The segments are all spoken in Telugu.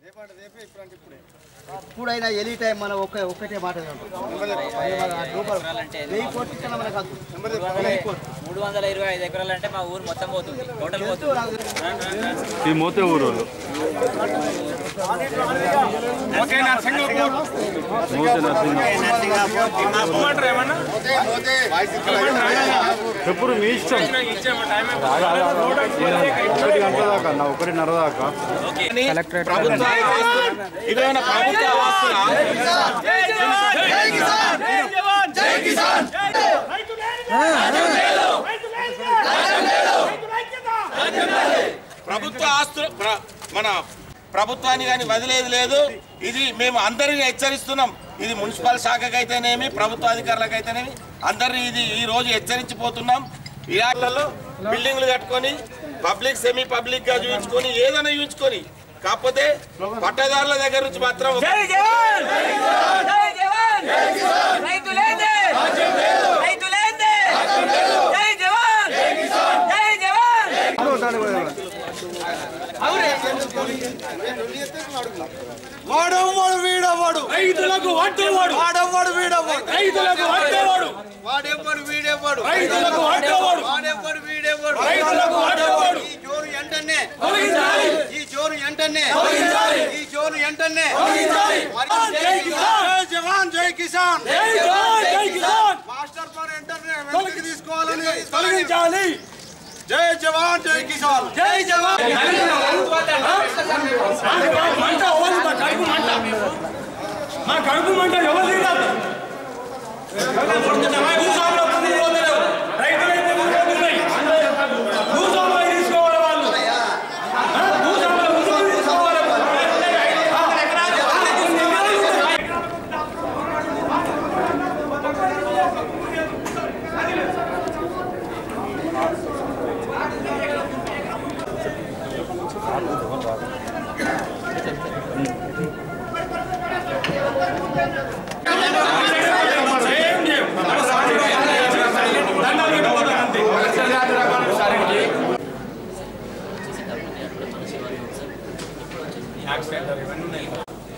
ఇప్పుడైనా ఎనీ టైం మనం ఒక్క ఒక్కటే మాట వెయ్యి కోట్లు ఇచ్చినా మనకు వద్దు. వెయ్యి కోట్లు. మూడు వందల ఇరవై ఐదు ఎకరాలు అంటే మా ఊరు మొత్తం పోతుంది టోటల్ పోతుంది ఈ మోతే ఊరు వాళ్ళు. మోతే నరసింహ ఎప్పుడు మీ ఇష్టం ఒకటి గంటల దాకా అన్న ఒకటిన్నర దాకా ఇదేమైనా ప్రభుత్వ ఆస్తులా? ప్రభుత్వ ఆస్తులు ప్ర- మన ప్రభుత్వాన్ని కానీ వదిలేది లేదు ఇది మేము అందరినీ హెచ్చరిస్తున్నాం ఇది మున్సిపల్ శాఖకైతేనేమి ప్రభుత్వ అధికారులకైతేనేమి అందరినీ ఇది ఈ రోజు హెచ్చరించిపోతున్నాం ఇలాంటిలో బిల్డింగ్లు కట్టుకొని పబ్లిక్ సెమీ పబ్లిక్ గా చూపించుకొని ఏదైనా చూపించుకొని కాకపోతే పట్టదారుల దగ్గర నుంచి మాత్రం ఒక- రైతులేందే రైతులేందే జై జవాన్ జై జవాన్ వాడెవ్వడు వీడెవ్వడు రైతులకు వడ్డేవాడు వాడెవ్వడు వీడెవ్వడు రైతులకు వడ్డేవాడు వాడెవ్వడు వీడెవ్వడు రైతులకు వడ్డేవాడు వాడెవ్వడు వీడెవ్వడు రైతులకు వడ్డేవాడు ఈ జోరు ఎంటనే ఈ జోరు ఎంటనే ఈ జోరు ఎంటనే జై జవాన్ జై కిసాన్ జై జవాన్ జై కిసాన్ మాస్టర్ ప్లాన్ ఎంటనే వెనక్కి తీసుకోవాలని తొలగించాలి జై జవాన్ జై కిసాన్ జై జవాన్ మంట ఎవరు మా కడుపు మంట మా కడుపు మంట ఎవరు తిన్నారు భూస్వాములు వస్తుంది పోతలేవు రైతులైతే పోతున్నాయి భూస్వాములు తీసుకోవాలి వాళ్ళు ఆ, భూస్వాములు భూస్వాములు తీసుకోవాలి ఏం చేయం. దండాలు పెట్టిపోతారు అంతే యాక్సిడెంట్ ఇవన్నీ ఉన్నాయి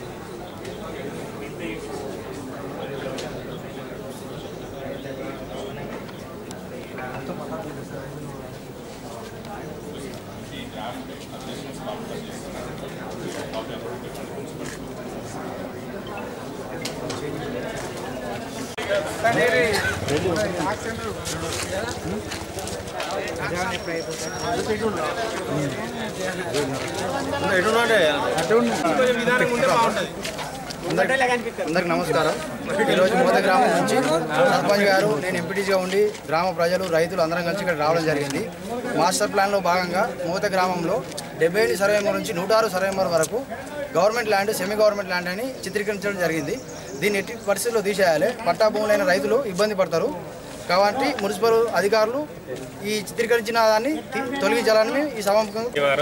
అందరికి నమస్కారం ఈరోజు మూత గ్రామం నుంచి సర్పంచ్ గారు నేను ఎంపీటీసీగా ఉండి గ్రామ ప్రజలు రైతులు అందరం కలిసి ఇక్కడ రావడం జరిగింది మాస్టర్ ప్లాన్లో భాగంగా మూత గ్రామంలో డెబ్బై ఎనిమిది సర్వే నెంబర్ నుంచి నూట ఆరు సర్వే నెంబర్ వరకు government land semi government land అని చిత్రీకరించడం జరిగింది దీన్ని ఎట్టి పరిస్థితుల్లో తీసేయాలి పట్టా భూములైన రైతులు ఇబ్బంది పడతారు కాబట్టి మున్సిపల్ అధికారులు ఈ చిత్రీకరించిన దాన్ని తి- తొలగించాలని ఈ సభాముఖంగా వారు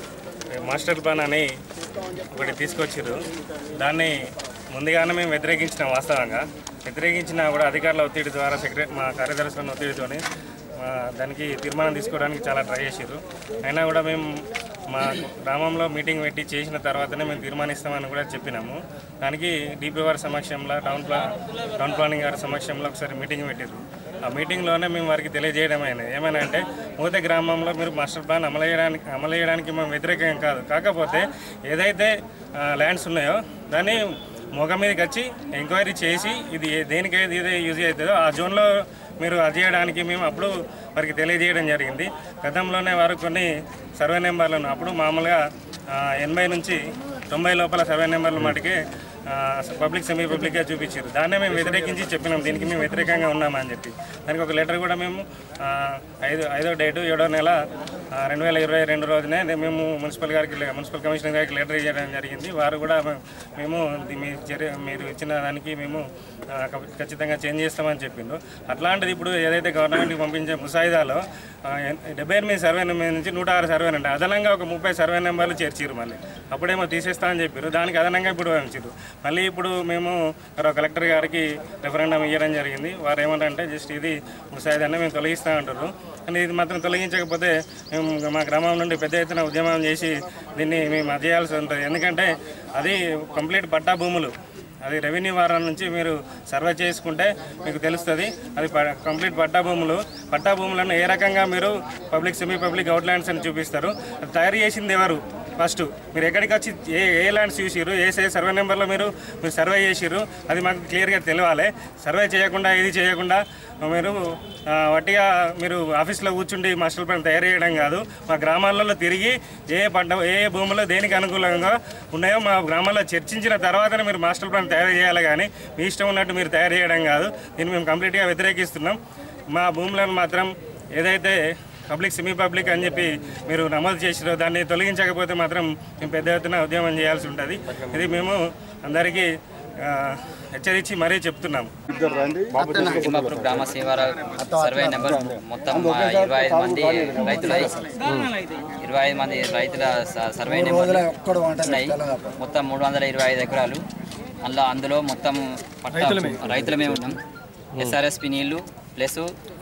మాస్టర్ ప్లాన్ అని ఒకటి తీసుకొచ్చారు దాన్ని ముందుగానే మేము వ్యతిరేకించినాం వాస్తవంగా వ్యతిరేకించినా కూడా అధికారుల ఒత్తిడి ద్వారా సెక్రటరీ మా కార్యదర్శుల ఒత్తిడితోని మా దానికి తీర్మానం తీసుకోవడానికి చాలా ట్రై చేశారు అయినా కూడా మేము మా గ్రామంలో మీటింగ్ పెట్టి చేసిన తర్వాతనే మేము తీర్మానిస్తామని కూడా చెప్పినాము దానికి డిపి వారి సమక్షంలో టౌన్ ప్లా టౌన్ ప్లానింగ్ గారి సమక్షంలో ఒకసారి మీటింగ్ పెట్టారు ఆ మీటింగ్లోనే మేము వారికి తెలియజేయడం అయినది ఏమైనా అంటే మూత గ్రామంలో మీరు మాస్టర్ ప్లాన్ అమలు చేయడానికి అమలు చేయడానికి మేము వ్యతిరేకం కాదు కాకపోతే ఏదైతే ల్యాండ్స్ ఉన్నాయో దాన్ని మొగ మీదకి వచ్చి ఎంక్వైరీ చేసి ఇది ఏ- దేనికైతే ఇది యూజ్ అవుతుందో ఆ జోన్లో మీరు అది చేయడానికి మేము అప్పుడు వారికి తెలియజేయడం జరిగింది గతంలోనే వారు కొన్ని సర్వే నెంబర్లను అప్పుడు మామూలుగా ఆ, ఎనభై నుంచి తొంభై లోపల సర్వే నెంబర్ల మటుకే ఆ, పబ్లిక్ సెమీ పబ్లిక్గా చూపించారు దాన్నే మేము వ్యతిరేకించి చెప్పినాం దీనికి మేము వ్యతిరేకంగా ఉన్నామని చెప్పి దానికి ఒక లెటర్ కూడా మేము ఆ, ఐదు ఐదో డేటు ఏడో నెల ఆ, రెండు వేల ఇరవై రెండు రోజునే దే- మేము మున్సిపల్ గారికి లే- మున్సిపల్ కమిషనర్ గారికి లెటర్ ఇవ్వడం జరిగింది వారు కూడా మే- మేము ది- మీ చర్య మీరు ఇచ్చిన దానికి మేము ఆ, ఖ- ఖచ్చితంగా చేంజ్ చేస్తామని చెప్పిండు అట్లాంటిది ఇప్పుడు ఏదైతే గవర్నమెంట్కి పంపించే ముసాయిదాలో ఆ, ఎన్- డెబ్బై ఎనిమిది సర్వే నెంబర్ నుంచి నూట ఆరు సర్వే నెంబర్ అదనంగా ఒక ముప్పై సర్వే నెంబర్లు చేర్చిరు మళ్ళీ అప్పుడేమో తీసేస్తా అని చెప్పారు దానికి అదనంగా ఇప్పుడు పంచారు మళ్ళీ ఇప్పుడు మేము మరో కలెక్టర్ గారికి రెఫరెండం ఇవ్వడం జరిగింది వారు ఏమంటారంటే జస్ట్ ఇది ముసాయిదాన్ని మేము తొలగిస్తా అంటారు కానీ ఇది మాత్రం తొలగించకపోతే మేము మేము మా గ్రామం నుండి పెద్ద ఎత్తున ఉద్యమం చేసి దీన్ని మేము అది చేయాల్సి ఉంటుంది ఎందుకంటే అది కంప్లీట్ పట్టా భూములు అది రెవెన్యూ వారం నుంచి మీరు సర్వే చేసుకుంటే మీకు తెలుస్తుంది అది ప- కంప్లీట్ పట్టా భూములు పట్టా భూములను ఏ రకంగా మీరు పబ్లిక్ సెమీ పబ్లిక్ అవుట్లాండ్స్ అని చూపిస్తారు అది తయారు చేసింది ఎవరు ఫస్ట్ మీరు ఎక్కడికి వచ్చి ఏ ఏ ల్యాండ్స్ చూసిర్రు ఏ సే సర్వే నెంబర్లో మీరు మీరు సర్వే చేసిర్రు అది మాకు క్లియర్గా తెలియాలి సర్వే చేయకుండా ఇది చేయకుండా మీరు ఆ, వట్టిగా మీరు ఆఫీస్లో కూర్చుండి మాస్టర్ ప్లాన్ తయారు చేయడం కాదు మా గ్రామాలలో తిరిగి ఏ పంట ఏ భూములు దేనికి అనుకూలంగా ఉన్నాయో మా గ్రామాల్లో చర్చించిన తర్వాతనే మీరు మాస్టర్ ప్లాన్ తయారు చేయాలి కానీ మీ ఇష్టం ఉన్నట్టు మీరు తయారు చేయడం కాదు దీన్ని మేము కంప్లీట్గా వ్యతిరేకిస్తున్నాం మా భూములను మాత్రం ఏదైతే పబ్లిక్ సెమీ పబ్లిక్ అని చెప్పి మీరు నమోదు చేసిరో దాన్ని తొలగించకపోతే మాత్రం మేము పెద్ద ఎత్తున ఉద్యమం చేయాల్సి ఉంటుంది ఇది మేము అందరికీ ఆ, హెచ్చరించి మరీ చెప్తున్నాము తిమ్మాపూర్ గ్రామ శివార సర్వే నెంబర్ మొత్తం మా ఇరవై ఐదు మంది రైతుల ఇరవై ఐదు మంది రైతుల స- సర్వే నెంబర్ ఉన్నాయి మొత్తం మూడు వందల ఇరవై ఐదు ఎకరాలు అందులో అందులో మొత్తం పట్టా రైతులమే ఉన్నాం ఎస్ఆర్ఎస్పి నీళ్లు ప్లస్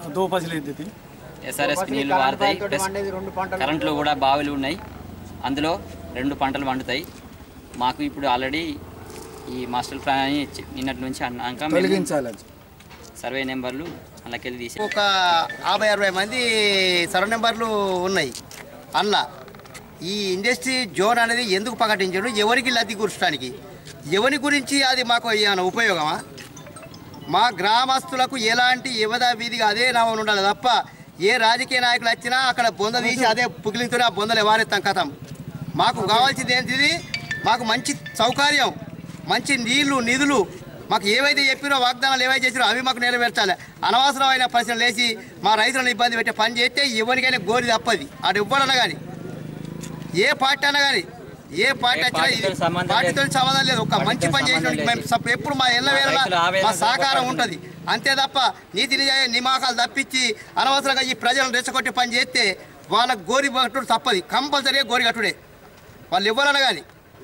ఎస్ఆర్ఎస్పి నీళ్లు వారుతాయి ప్లస్ కరెంట్లో కూడా బావిలు ఉన్నాయి అందులో రెండు పంటలు పండుతాయి మాకు ఇప్పుడు ఆల్రెడీ ఈ మాస్టర్ ప్లాన్ అని చి- నిన్నటి నుంచి అన్నాక మేము సర్వే నెంబర్లు అందులోకెళ్ళి తీసి ఒక యాభై అరవై మంది సర్వ నెంబర్లు ఉన్నాయి అన్న ఈ ఇండస్ట్రీ జోన్ అనేది ఎందుకు ప్రకటించాడు ఎవరికి లబ్ధి కూర్చడానికి ఎవరి గురించి అది మాకు ఏమైనా ఉపయోగమా మా గ్రామస్తులకు ఎలాంటి యువత వీధిగా అదే నామం ఉండాలి తప్ప ఏ రాజకీయ నాయకులు వచ్చినా అక్కడ బొంద తీసి అదే పుగిలించుకుని ఆ బొందలు ఎవారెత్తాం కథం మాకు కావాల్సింది ఏంటిది మాకు మంచి సౌకర్యం మంచి నీళ్లు నిధులు మాకు ఏవైతే చెప్పిరో వాగ్దానాలు ఏవైతే చేసిరో అవి మాకు నెరవేర్చాలి అనవసరమైన ప్రశ్నలు వేసి మా రైతులను ఇబ్బంది పెట్టే పని చేస్తే ఎవరికైనా గోరి తప్పది అటు ఇవ్వాలన్నా కానీ ఏ పార్టీ అన్నా కానీ ఏ పార్టీ వచ్చినా పార్టీతో ఇది సంబంధం పార్టీతో లేదు. సంబంధం లేదు ఒక మంచి పార్టీతో పని చేసిన సంబంధం మేము లేదు. సప్- ఎప్పుడు మా ఎల్ల వేళ రైతుల ఆవేదన మా సహకారం సరిపోతుంది. ఉంటుంది అంతే తప్ప నీతి నిజాయ నిమాకాలు తప్పించి అనవసరంగా ఈ ప్రజలను రెచ్చగొట్టి పని చేస్తే వాళ్ళకి గోరి కట్టుడు తప్పది కంపల్సరీగా గోరి కట్టుడే వాళ్ళు ఇవ్వాలన్నా కానీ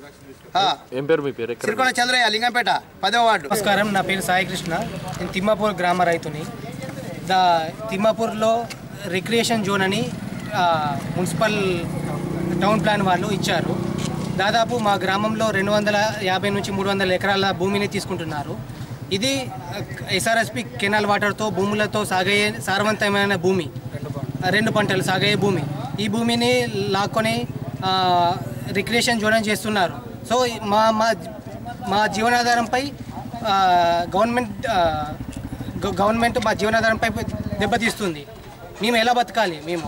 ఏం పేరు మీ పేరు సిరికొండ చంద్రయ్య లింగంపేట పదవ వార్డు నమస్కారం నా పేరు సాయి కృష్ణ నేను తిమ్మాపూర్ గ్రామ రైతుని ద తిమ్మాపూర్లో రిక్రియేషన్ జోన్ అని ఆ, మున్సిపల్ టౌన్ ప్లాన్ వాళ్ళు ఇచ్చారు దాదాపు మా గ్రామంలో రెండు వందల యాభై నుంచి మూడు వందల ఎకరాల భూమిని తీసుకుంటున్నారు ఇది ఎస్ఆర్ఎస్పి కెనాల్ వాటర్తో భూములతో సాగయ్యే సారవంతమైన భూమి రెండు పంటలు సాగయ్యే భూమి ఈ భూమిని లాక్కొని రిక్రియేషన్ జోన్ అని చేస్తున్నారు సో మా మా మా జీవనాధారంపై ఆ, గవర్నమెంట్ ఆ, గ- గవర్నమెంట్ మా జీవనాధారంపై దెబ్బతీస్తుంది మేము ఎలా బతకాలి మేము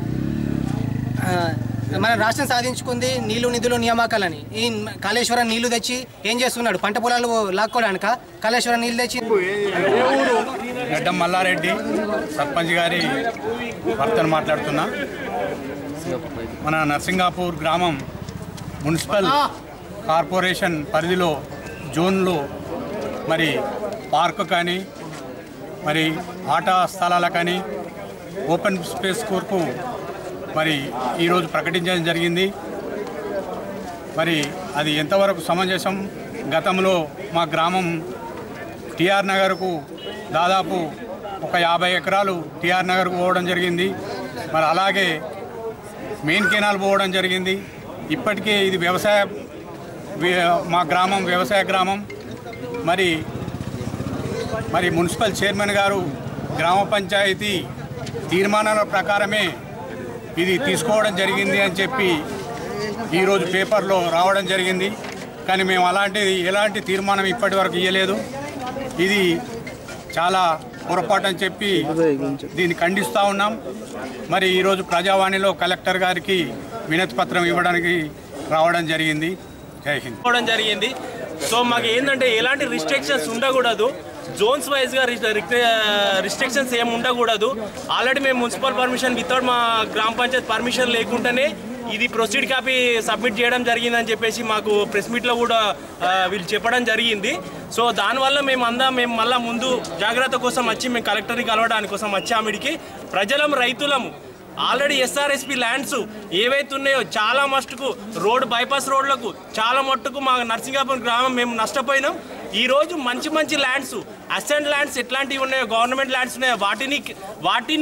ఆ, మన రాష్ట్రం సాధించుకుంది నీళ్లు నిధులు నియామకాలని ఈ కాళేశ్వరం నీళ్లు తెచ్చి ఏం చేస్తున్నాడు పంట పొలాలు లాక్కోవడానిక కాళేశ్వరం నీళ్లు తెచ్చి గడ్డం మల్లారెడ్డి సర్పంచ్ గారి భర్తను మాట్లాడుతున్నా మన నర్సింగాపూర్ గ్రామం మున్సిపల్ కార్పొరేషన్ పరిధిలో జోన్లో మరి పార్క్ కానీ మరి ఆట స్థలాల కానీ ఓపెన్ స్పేస్ కోర్కు మరి ఈరోజు ప్రకటించడం జరిగింది మరి అది ఎంతవరకు సమంజసం గతంలో మా గ్రామం టిఆర్ నగర్కు దాదాపు ఒక యాభై ఎకరాలు టిఆర్ నగర్కు పోవడం జరిగింది మరి అలాగే మెయిన్ కెనాల్ పోవడం జరిగింది ఇప్పటికే ఇది వ్యవసాయ వి- మా గ్రామం వ్యవసాయ గ్రామం మరి మరి మున్సిపల్ చైర్మన్ గారు గ్రామ పంచాయతీ తీర్మానాల ప్రకారమే ఇది తీసుకోవడం జరిగింది అని చెప్పి ఈరోజు పేపర్లో రావడం జరిగింది కానీ మేము అలాంటిది ఎలాంటి తీర్మానం ఇప్పటి వరకు ఇవ్వలేదు ఇది చాలా పొరపాటు అని చెప్పి దీన్ని ఖండిస్తూ ఉన్నాం మరి ఈరోజు ప్రజావాణిలో కలెక్టర్ గారికి వినతి పత్రం ఇవ్వడానికి రావడం జరిగింది జై హింద్ తీసుకోవడం జరిగింది సో మాకు ఏంటంటే ఎలాంటి రిస్ట్రిక్షన్స్ ఉండకూడదు జోన్స్ వైజ్గా రిస్ట్రిక్షన్స్ ఏమి ఉండకూడదు ఆల్రెడీ మేము మున్సిపల్ పర్మిషన్ వితౌట్ మా గ్రామ పంచాయత్ పర్మిషన్ లేకుండానే ఇది ప్రొసీడ్ కాపీ సబ్మిట్ చేయడం జరిగిందని చెప్పేసి మాకు ప్రెస్ మీట్లో కూడా ఆ, వీళ్ళు చెప్పడం జరిగింది సో దానివల్ల మేము అందా మేము మళ్ళా ముందు జాగ్రత్త కోసం వచ్చి మేము కలెక్టర్ని కలవడానికి కోసం వచ్చామిడికి ప్రజలం రైతులము ఆల్రెడీ ఎస్ఆర్ఎస్పి ల్యాండ్స్ ఏవైతే ఉన్నాయో చాలా మట్టుకు రోడ్ బైపాస్ రోడ్లకు చాలా మట్టుకు మా నర్సింగాపురం గ్రామం మేము నష్టపోయినాం ఈ రోజు మంచి మంచి ల్యాండ్స్ అసెంట్ ల్యాండ్స్ ఎట్లాంటివి ఉన్నాయో గవర్నమెంట్ ల్యాండ్స్ ఉన్నాయో వాటిని వాటిని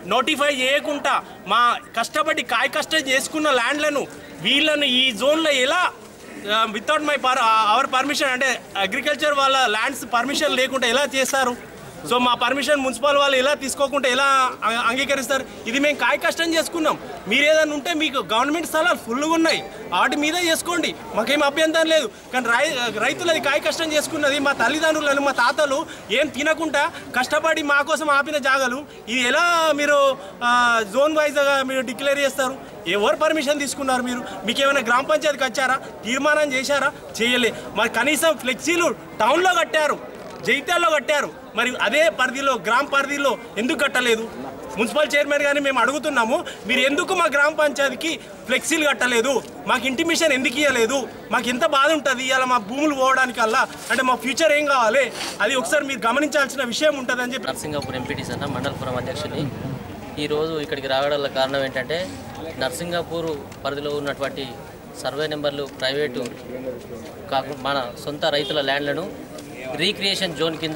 నోటిఫై చేయకుండా మా కష్టపడి కాయ కష్టం చేసుకున్న ల్యాండ్లను వీళ్ళను ఈ జోన్లో ఎలా without my per our permission అంటే అగ్రికల్చర్ వాళ్ళ ల్యాండ్స్ పర్మిషన్ లేకుండా ఎలా చేస్తారు సో మా పర్మిషన్ మున్సిపల్ వాళ్ళు ఎలా తీసుకోకుండా ఎలా అ- అంగీకరిస్తారు ఇది మేము కాయ కష్టం చేసుకున్నాం మీరు ఏదైనా ఉంటే మీకు గవర్నమెంట్ స్థలాలు ఫుల్గా ఉన్నాయి వాటి మీద చేసుకోండి మాకేం అభ్యంతరం లేదు కానీ రై రైతులది కాయ కష్టం చేసుకున్నది మా తల్లిదండ్రులను మా తాతలు ఏం తినకుండా కష్టపడి మా కోసం ఆపిన జాగాలు ఇది ఎలా మీరు ఆ, జోన్ వైజ్గా మీరు డిక్లేర్ చేస్తారు ఎవరు పర్మిషన్ తీసుకున్నారు మీరు మీకు ఏమైనా గ్రామ పంచాయతీకి వచ్చారా తీర్మానం చేశారా చేయలే మరి కనీసం ఫ్లెక్సీలు టౌన్లో కట్టారు జైత్యాల్లో కట్టారు మరి అదే పరిధిలో గ్రామ పరిధిలో ఎందుకు కట్టలేదు మున్సిపల్ చైర్మన్ గారిని మేము అడుగుతున్నాము మీరు ఎందుకు మా గ్రామ పంచాయతీకి ఫ్లెక్సీలు కట్టలేదు మాకు ఇంటిమేషన్ ఎందుకు ఇవ్వలేదు మాకు ఎంత బాధ ఉంటుంది ఇవాళ మా భూములు పోవడానికల్లా అంటే మా ఫ్యూచర్ ఏం కావాలి అది ఒకసారి మీరు గమనించాల్సిన విషయం ఉంటుంది అని చెప్పి నర్సింగాపూర్ ఎంపీటీస్ అన్న మండలపురం అధ్యక్షుని ఈరోజు ఇక్కడికి రావడం కారణం ఏంటంటే నర్సింగాపూర్ పరిధిలో ఉన్నటువంటి సర్వే నెంబర్లు ప్రైవేటు కాకు మన సొంత రైతుల ల్యాండ్లను రీక్రియేషన్ జోన్ కింద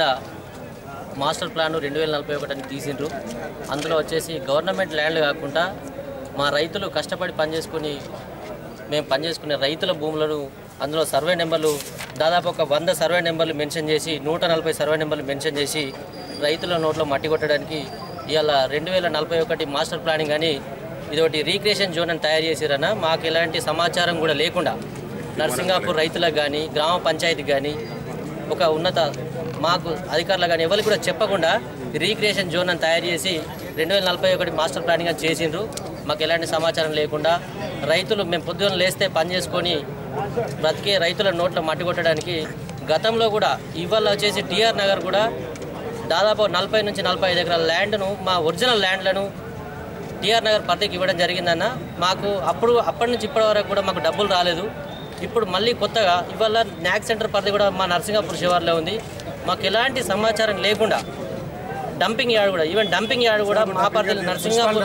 మాస్టర్ ప్లాన్ రెండు వేల నలభై ఒకటి అని తీసిండ్రు అందులో వచ్చేసి గవర్నమెంట్ ల్యాండ్ కాకుండా మా రైతులు కష్టపడి పనిచేసుకుని మేము పనిచేసుకునే రైతుల భూములను అందులో సర్వే నెంబర్లు దాదాపు ఒక వంద సర్వే నెంబర్లు మెన్షన్ చేసి నూట నలభై సర్వే నెంబర్లు మెన్షన్ చేసి రైతుల నోట్లో మట్టి కొట్టడానికి ఇవాళ రెండు వేల నలభై ఒకటి మాస్టర్ ప్లానింగ్ అని ఇదొకటి రీక్రియేషన్ జోన్ అని తయారు చేసిరన్న మాకు ఎలాంటి సమాచారం కూడా లేకుండా నర్సింగాపూర్ రైతులకు కానీ గ్రామ పంచాయతీకి కానీ ఒక ఉన్నత మాకు అధికారులు కానీ ఎవరికి కూడా చెప్పకుండా రీక్రియేషన్ జోన్ అని తయారు చేసి రెండు వేల నలభై ఒకటి మాస్టర్ ప్లానింగ్ అని చేసిండ్రు మాకు ఎలాంటి సమాచారం లేకుండా రైతులు మేము పొద్దున్న లేస్తే పని చేసుకొని బ్రతికే రైతుల నోట్లో మట్టి కొట్టడానికి గతంలో కూడా ఇవాళ వచ్చేసి టీఆర్ నగర్ కూడా దాదాపు నలభై నుంచి నలభై ఐదు ఎకరాల ల్యాండ్ను మా ఒరిజినల్ ల్యాండ్లను టీఆర్ నగర్ పరిధికి ఇవ్వడం జరిగిందన్న మాకు అప్పుడు అప్పటి నుంచి ఇప్పటి వరకు కూడా మాకు డబ్బులు రాలేదు ఇప్పుడు మళ్ళీ కొత్తగా ఇవాళ న్యాక్ సెంటర్ పరిధి కూడా మా నర్సింగాపూర్ శివార్లో ఉంది మాకు ఎలాంటి సమాచారం లేకుండా డంపింగ్ యార్డ్ కూడా ఈవెన్ డంపింగ్ యార్డ్ కూడా మా పరిధిలో నర్సింగాపూర్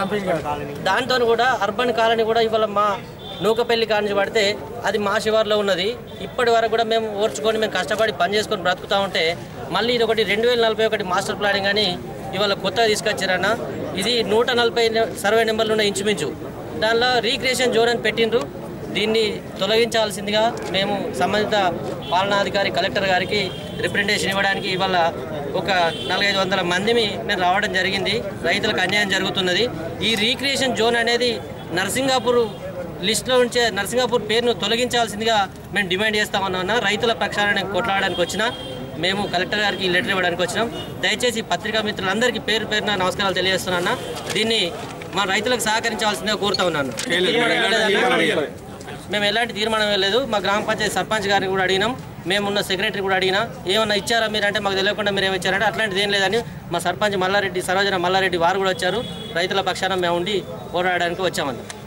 దాంతో కూడా అర్బన్ కాలనీ కూడా ఇవాళ మా నూకపల్లి కాలనీ పడితే అది మా శివార్లో ఉన్నది ఇప్పటి వరకు కూడా మేము ఓర్చుకొని మేము కష్టపడి పని చేసుకొని బ్రతుకుతా ఉంటే మళ్ళీ ఇది ఒకటి రెండు వేల నలభై ఒకటి మాస్టర్ ప్లానింగ్ అని ఇవాళ కొత్తగా తీసుకొచ్చారన్న ఇది నూట నలభై సర్వే నెంబర్లు ఉన్న ఇంచుమించు దానిలో రీక్రియేషన్ జోన్ అని పెట్టిండ్రు దీన్ని తొలగించాల్సిందిగా మేము సంబంధిత పాలనాధికారి కలెక్టర్ గారికి రిప్రజెంటేషన్ ఇవ్వడానికి ఇవాళ ఒక నాలుగైదు వందల మందిని మేము రావడం జరిగింది రైతులకు అన్యాయం జరుగుతున్నది ఈ రీక్రియేషన్ జోన్ అనేది నర్సింగాపూర్ లిస్టులో ఉంచే నర్సింగాపూర్ పేరును తొలగించాల్సిందిగా మేము డిమాండ్ చేస్తామన్నా రైతుల పక్షాన కొట్లాడడానికి వచ్చిన మేము కలెక్టర్ గారికి ఈ లెటర్ ఇవ్వడానికి వచ్చినాం దయచేసి పత్రికా మిత్రులందరికీ పేరు పేరున నమస్కారాలు తెలియజేస్తున్నా దీన్ని మా రైతులకు సహకరించాల్సిందిగా కోరుతా ఉన్నాను మేము ఎలాంటి తీర్మానం లేదు మా గ్రామ పంచాయతీ సర్పంచ్ గారిని కూడా అడిగినాం మేమున్న సెక్రటరీ కూడా అడిగినా ఏమన్నా ఇచ్చారా మీరు అంటే మాకు తెలియకుండా మీరు ఏమి ఇచ్చారంటే అట్లాంటిది ఏం లేదని మా సర్పంచ్ మల్లారెడ్డి సరోజన మల్లారెడ్డి వారు కూడా వచ్చారు రైతుల పక్షాన మేము ఉండి పోరాడడానికి వచ్చామని